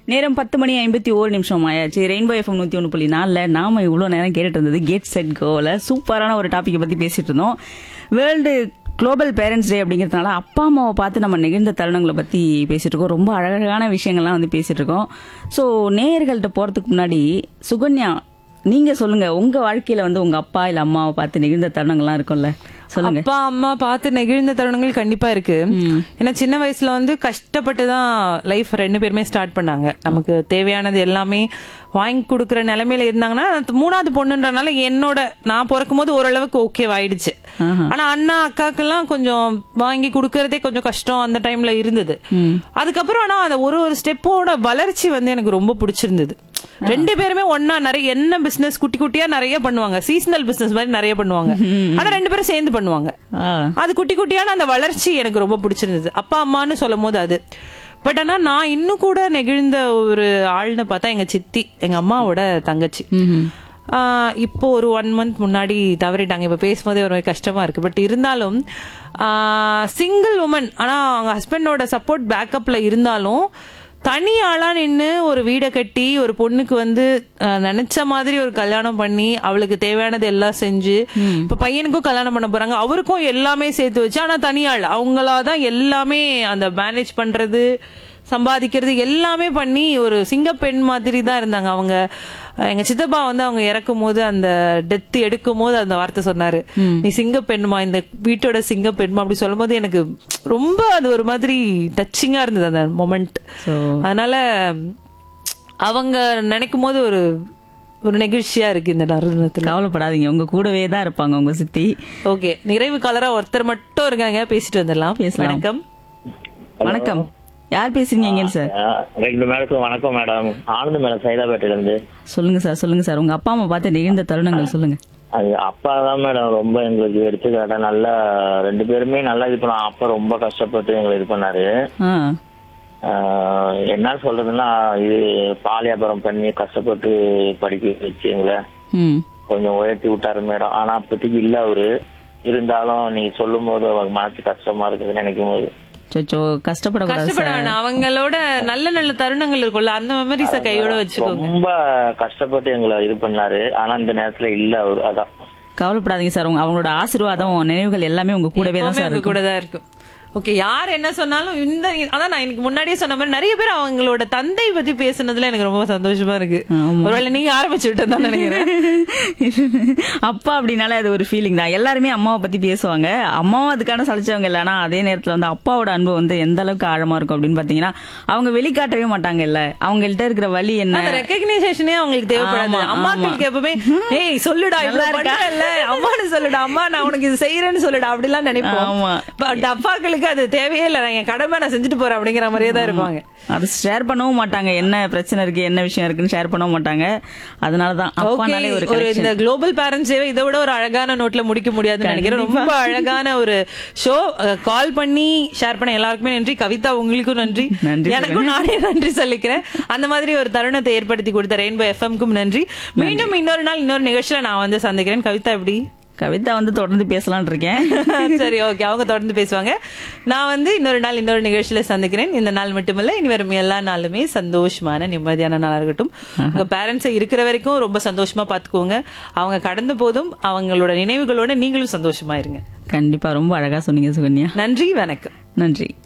நேரம் பத்து மணி ஐம்பத்தி ஓரு நிமிஷம் ஆயாச்சு ரெயின்போ எஃப்எம் நூத்தி ஒன்று புள்ளி நாலில் நாம இவ்வளோ நேரம் கேட்டுட்டு இருந்தது கேட் செட் கோவில் சூப்பரான ஒரு டாப்பிக்கை பத்தி பேசிட்டு இருந்தோம் வேர்ல்டு குளோபல் பேரண்ட்ஸ் டே அப்படிங்கிறதுனால அப்பா அம்மாவை பார்த்து நம்ம நிகழ்ந்த தருணங்களை பத்தி பேசிட்டு இருக்கோம் ரொம்ப அழகழகான விஷயங்கள்லாம் வந்து பேசிட்டு இருக்கோம் ஸோ நேயர்கள்ட்ட போறதுக்கு முன்னாடி சுகன்யா நீங்க சொல்லுங்க உங்க வாழ்க்கையில வந்து உங்க அப்பா இல்ல அம்மாவை பார்த்து நிகழ்ந்த தருணங்கள்லாம் இருக்கும்ல சொல்லுங்க அப்பா அம்மா பார்த்து நெகிழ்ந்த தருணங்கள் கண்டிப்பா இருக்கு ஏன்னா சின்ன வயசுல வந்து கஷ்டப்பட்டு தான் லைஃப் ரெண்டு பேருமே ஸ்டார்ட் பண்ணாங்க நமக்கு தேவையானது எல்லாமே வாங்கி கொடுக்குற நிலைமையில இருந்தாங்கன்னா மூணாவது பொண்ணுன்றனால என்னோட நான் பிறக்கும் போது ஓரளவுக்கு ஓகே ஆயிடுச்சு ஆனா அண்ணா அக்காக்கெல்லாம் கொஞ்சம் வாங்கி கொடுக்கறதே கொஞ்சம் கஷ்டம் அந்த டைம்ல இருந்தது அதுக்கப்புறம் ஆனா அந்த ஒரு ஒரு ஸ்டெப்போட வளர்ச்சி வந்து எனக்கு ரொம்ப பிடிச்சிருந்தது ரெண்டு பேருமே ஒன்னா நிறைய என்ன பிசினஸ் குட்டி குட்டியா நிறைய பண்ணுவாங்க சீசனல் பிசினஸ் மாதிரி நிறைய பண்ணுவாங்க ஆனா ரெண்டு பேரும் சேர்ந்து பண்ணுவாங்க ஆ அது குட்டி குட்டியான அந்த வளர்ச்சி எனக்கு ரொம்ப பிடிச்சிருந்தது அப்பா அம்மான்னு சொல்லும் போது அது பட் ஆனா நான் இன்னும் கூட நெகிழ்ந்த ஒரு ஆள்னு பார்த்தா எங்க சித்தி எங்க அம்மாவோட தங்கச்சி ஆஹ் இப்போ ஒரு ஒன் மந்த் முன்னாடி தவறிட்டாங்க இப்ப பேசும்போதே ஒரு மாதிரி கஷ்டமா இருக்கு பட் இருந்தாலும் சிங்கிள் உமன் ஆனா அவங்க ஹஸ்பண்டோட சப்போர்ட் பேக்கப்ல இருந்தாலும் தனி ஆளா நின்னு ஒரு வீடை கட்டி ஒரு பொண்ணுக்கு வந்து ஆஹ், நினைச்ச மாதிரி ஒரு கல்யாணம் பண்ணி அவளுக்கு தேவையானது எல்லாம் செஞ்சு இப்ப பையனுக்கும் கல்யாணம் பண்ண போறாங்க அவருக்கும் எல்லாமே சேர்த்து வச்சு ஆனா தனியாள் அவங்களாதான் எல்லாமே அந்த மேனேஜ் பண்றது சம்பாதிக்கிறது எல்லாமே பண்ணி ஒரு சிங்கப்பெண் மாதிரி தான் இருந்தாங்க அவங்க அஹ், எங்க சித்தப்பா வந்து அவங்க இறக்கும் போது அந்த டெத் எடுக்கும் போது அந்த வார்த்தை சொன்னாரு நீ சிங்கப்பெண்மா இந்த வீட்டோட சிங்கப்பெண்மா அப்படி சொல்லும் போது எனக்கு ரொம்ப அது ஒரு மாதிரி டச்சிங்கா இருந்தது அந்த மொமெண்ட் ஸோ அதனால அவங்க நினைக்கும் போது ஒரு ஒரு நெகிழ்ச்சியா இருக்கு இந்த தருணத்துல கவலைப்படாதீங்க உங்க கூடவே தான் இருப்பாங்க உங்க சித்தி ஓகே நிறைவு காலரா ஒருத்தர் மட்டும் இருக்காங்க பேசிட்டு வந்துடலாம் பேசலாம். வணக்கம் வணக்கம் யார் பேசுறீங்க எங்க சார் ஆ, ரெண்டு மேடத்துக்கும் வணக்கம் மேடம் ஆனந்த் மேடம் சைதாப்பேட்டையில இருந்து சொல்லுங்க சார் சொல்லுங்க சார் உங்க அப்பா அம்மா பார்த்து நிகழ்ந்த தருணங்கள் சொல்லுங்க அது அப்பா தான் மேடம் ரொம்ப எங்களுக்கு எடுத்துக்காட்ட நல்லா ரெண்டு பேருமே நல்லா இது பண்ணோம் அப்பா ரொம்ப கஷ்டப்பட்டு எங்களை இது பண்ணாரு ஆ ஆ, என்ன சொல்றதுன்னா இது பால் வியாபாரம் பண்ணி கஷ்டப்பட்டு படிக்க வச்சு எங்களை ம் கொஞ்சம் உயர்த்தி விட்டாரு மேடம் ஆனா அப்போதைக்கு இல்ல அவரு இருந்தாலும் நீங்க சொல்லும் போது அவங்க மனசு கஷ்டமா இருக்குதுன்னு நினைக்கும் போது சொச்சோ கஷ்டப்படக்கூடாது கஷ்டப்பட சார் வேணாம் அவங்களோட நல்ல நல்ல தருணங்கள் இருக்கும்ல அந்த மெமரிஸ கையோட வச்சுக்கோங்க ரொம்ப கஷ்டப்பட்டு எங்களை இது பண்ணாரு ஆனா இந்த நேரத்துல இல்ல அவரு அதான் கவலைப்படாதீங்க சார் உங்க அவங்களோட ஆசீர்வாதம் நினைவுகள் எல்லாமே உங்க கூடவே தான் எப்பவுமே சார் உங்க இருக்கும் கூட தான் இருக்கும் ஓகே யார் என்ன சொன்னாலும் இந்த அதான் நான் எனக்கு முன்னாடியே சொன்ன மாதிரி நிறைய பேர் அவங்களோட தந்தை பத்தி பேசுனதுல எனக்கு ரொம்ப சந்தோஷமா இருக்கு ஆமா. ஒருவேளை நீங்க ஆரம்பிச்சு விட்டதான் நினைக்கிறேன் அப்பா அப்படின்னாலே அது ஒரு ஃபீலிங் தான் எல்லாருமே அம்மாவை பத்தி பேசுவாங்க அம்மாவும் அதுக்கான சலிச்சவங்க இல்ல ஆனா அதே நேரத்துல வந்து அப்பாவோட அன்பு வந்து எந்த அளவுக்கு ஆழமா இருக்கும் அப்படின்னு பாத்தீங்கன்னா அவங்க வெளிக்காட்டவே மாட்டாங்க இல்ல அவங்கள்ட்ட இருக்கிற வழி என்ன அந்த ரெக்கக்னைசேஷனே அவங்களுக்கு தேவைப்படாது ஆமா, அம்மாக்களுக்கு எப்பவுமே ஏய் சொல்லுடா நல்லா இவ்வளவு இருக்கா? பண்றேன்ல அம்மான்னு சொல்லுடா அம்மா நான் உனக்கு இது செய்யறேன்னு சொல்லுடா அப்படிலாம் நினைப்போம் ஆமா. பட் அப்பாக்களுக்கு அது தேவையே இல்ல நான் என் கடமை நான் செஞ்சுட்டு போறேன் அப்படிங்கிற மாதிரியே தான் இருப்பாங்க அது ஷேர் பண்ணவும் மாட்டாங்க என்ன பிரச்சனை இருக்கு என்ன விஷயம் இருக்குன்னு ஷேர் பண்ணவும் மாட்டாங்க அதனாலதான் ஓகே அப்பானாலே ஒரு ஒரு இந்த connection. குளோபல் பேரண்ட்ஸ் டே இதை விட ஒரு அழகான நோட்ல முடிக்க முடியாதுன்னு நினைக்கிறேன் ரொம்ப அழகான ஒரு ஷோ கால் பண்ணி ஷேர் பண்ண எல்லாருக்குமே நன்றி கவிதா உங்களுக்கும் நன்றி நன்றி எனக்கும் நானே நன்றி சொல்லிக்கிறேன் அந்த மாதிரி ஒரு தருணத்தை ஏற்படுத்தி கொடுத்த ரெயின்போ எஃப்எம்க்கும் நன்றி மீண்டும் இன்னொரு நாள் இன்னொரு நிகழ்ச்சியில நான் வந்து சந்திக்கிறேன் கவிதா எப்படி கவிதா வந்து தொடர்ந்து பேசலாம்னு இருக்கேன் சரி ஓகே அவங்க தொடர்ந்து பேசுவாங்க நான் வந்து இன்னொரு நாள் இன்னொரு நிகழ்ச்சியில சந்திக்கிறேன் இந்த நாள் மட்டுமல்ல இனி வரும் எல்லா நாளுமே சந்தோஷமான நிம்மதியான நாளா இருக்கட்டும் உங்க பேரண்ட்ஸை இருக்கிற வரைக்கும் ரொம்ப சந்தோஷமா பாத்துக்கோங்க அவங்க கடந்த போதும் அவங்களோட நினைவுகளோட நீங்களும் சந்தோஷமா இருங்க கண்டிப்பா ரொம்ப அழகா சொன்னீங்க சுகன்யா நன்றி வணக்கம் நன்றி